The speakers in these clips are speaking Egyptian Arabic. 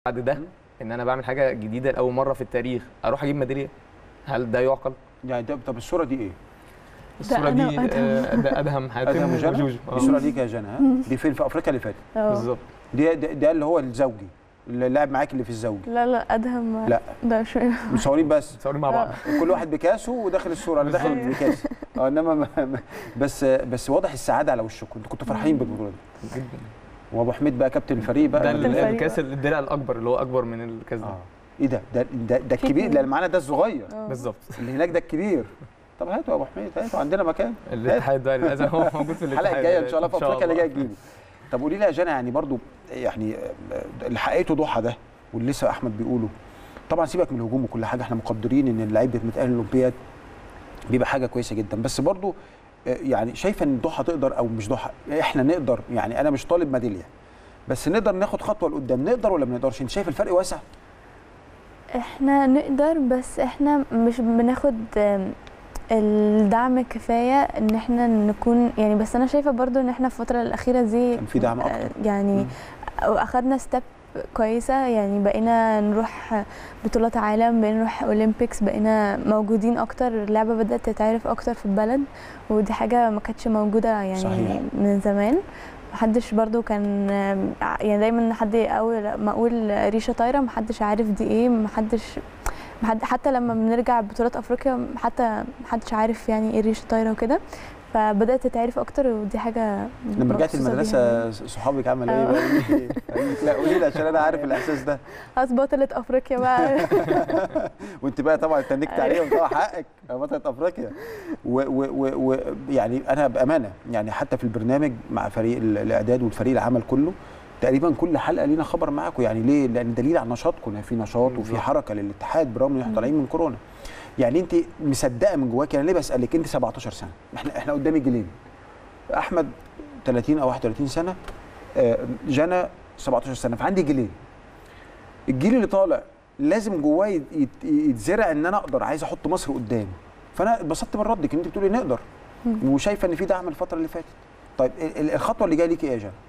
بعد ده ان انا بعمل حاجه جديده لاول مره في التاريخ اروح اجيب ميداليه هل ده يعقل يعني ده طب الصوره دي ايه؟ الصوره أنا دي وأدهم. آه، ده ادهم حاتم ادهم وجنى وجوجو دي آه، الصوره ليك يا جنى ها دي فين في افريقيا اللي فاتت اه بالظبط دي ده, ده اللي هو الزوجي اللي لعب معاك اللي في الزوجي لا لا ادهم لا. ده شويه مصورين بس متصورين مع بعض كل واحد بكاسه وداخل الصوره انا داخل بالظبط. بكاسي اه انما ما- ما- بس بس واضح السعاده على وشكم انتوا كنتوا فرحانين بالبطوله دي جدا وابو حميد بقى كابتن الفريق بقى ده كابتن ال- الفريق الكاس بقى. الدرع الاكبر اللي هو اكبر من الكاس ده اه ايه ده ده ده, ده في الكبير اتنين. اللي معانا ده الصغير اه. بالظبط اللي هناك ده الكبير طب هاتوا يا ابو حميد هاتوا عندنا مكان الاتحاد بقى للاسف هو موجود في الاتحاد الحلقه الجايه ان شاء الله في افريقيا اللي جايه تجيبه طب قولي لي يا جنى يعني برضو يعني آه، اللي حققته ضحى ده واللي لسه احمد بيقوله طبعا سيبك من الهجوم وكل حاجه احنا مقدرين ان اللعيب بيتأهل الاولمبياد بيبقى حاجه كويسه جدا بس برضو آه، يعني شايفه ان ضحى تقدر او مش ضحى احنا نقدر يعني انا مش طالب ميداليه بس نقدر ناخد خطوه لقدام نقدر ولا ما نقدرش انت شايف الفرق واسع احنا نقدر بس احنا مش بناخد آم، الدعم كفايه ان احنا نكون يعني بس انا شايفه برضو ان احنا في الفتره الاخيره دي كان في دعم آه، اكتر يعني مم. اخدنا ستيب كويسه يعني بقينا نروح بطولات عالم بقينا نروح اولمبيكس بقينا موجودين اكتر اللعبه بدات تتعرف اكتر في البلد ودي حاجه ما كانتش موجوده يعني صحيح. من زمان محدش برضو كان يعني دايما حد اول ما اقول ريشه طايره محدش عارف دي ايه محدش محد حتى لما بنرجع بطولات افريقيا حتى محدش عارف يعني ايه ريشه طايره وكده فبدات تتعرف اكتر ودي حاجه لما رجعت مبسوطة بيها المدرسه صحابك عمل ايه آه. بقى؟ قولي لي. قالوا لك لا قولي لي عشان انا عارف الاحساس ده خلاص بطلة افريقيا بقى وانت بقى طبعا اتنكت عليهم طبعا حقك يا بطلة افريقيا ويعني انا بامانه يعني حتى في البرنامج مع فريق ال- الاعداد والفريق العمل كله تقريبا كل حلقه لينا خبر معاكم يعني ليه؟ لان دليل على نشاطكم يعني في نشاط وفي بالظبط. حركه للاتحاد برغم ان احنا طالعين من كورونا يعني انت مصدقه من جواك انا ليه بسالك انت 17 سنه احنا احنا قدامي جيلين احمد 30 او 31 سنه آه، جنى 17 سنه فعندي جيلين الجيل اللي طالع لازم جواه يت- يت- يتزرع ان انا اقدر عايز احط مصر قدام فانا اتبسطت من ردك ان انت بتقولي نقدر مم. وشايفه ان في دعم الفتره اللي فاتت طيب ال- ال- الخطوه اللي جايه ليكي ايه يا جنى؟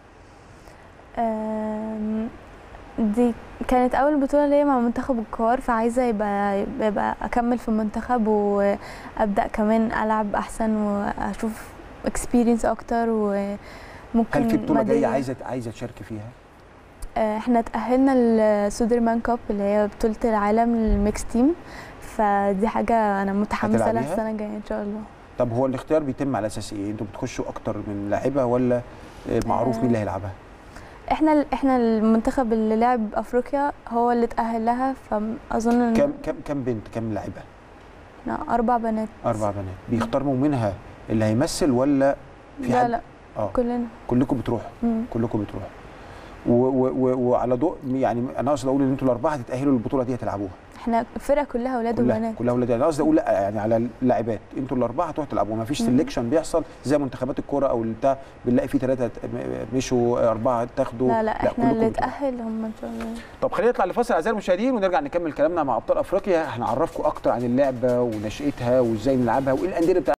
آم، دي كانت اول بطوله ليا مع منتخب الكوار فعايزه يبقى يبقى اكمل في المنتخب وابدا كمان العب احسن واشوف اكسبيرينس اكتر وممكن هل في بطوله جايه ميدالية. عايزه عايزه تشاركي فيها؟ آه، احنا اتأهلنا للسودرمان كاب اللي هي بطولة العالم للميكس تيم فدي حاجة أنا متحمسة لها هتلعبيها؟ السنة الجاية إن شاء الله طب هو الاختيار بيتم على اساس ايه؟ انتوا بتخشوا اكتر من لاعيبه ولا آه، معروف مين اللي هيلعبها؟ احنا احنا المنتخب اللي لعب أفريقيا هو اللي اتأهل لها فأظن إن كم كم كم بنت كم لاعيبه؟ إحنا أربع بنات اربع بنات بيختاروا منها اللي هيمثل ولا في لا حد؟ لا اه كلنا كلكم بتروحوا مم. كلكم بتروحوا و و و وعلى ضوء يعني انا قصدي اقول ان انتوا الاربعه هتتاهلوا للبطوله دي هتلعبوها احنا الفرقة كلها ولاد كلها وبنات كلها ولاد انا قصدي اقول لا يعني على اللاعبات انتوا الاربعه هتروحوا تلعبوا ما فيش مم. سelection بيحصل زي منتخبات الكوره او بتاع بنلاقي في ثلاثه مشوا اربعه اتاخدوا لا لا احنا كلكم اللي بتروحوا. اتأهل هم إن شاء الله طب خلينا نطلع لفاصل اعزائي المشاهدين ونرجع نكمل كلامنا مع ابطال افريقيا هنعرفكم اكتر عن اللعبه ونشاتها وازاي نلعبها وايه الانديه اللي بتلعب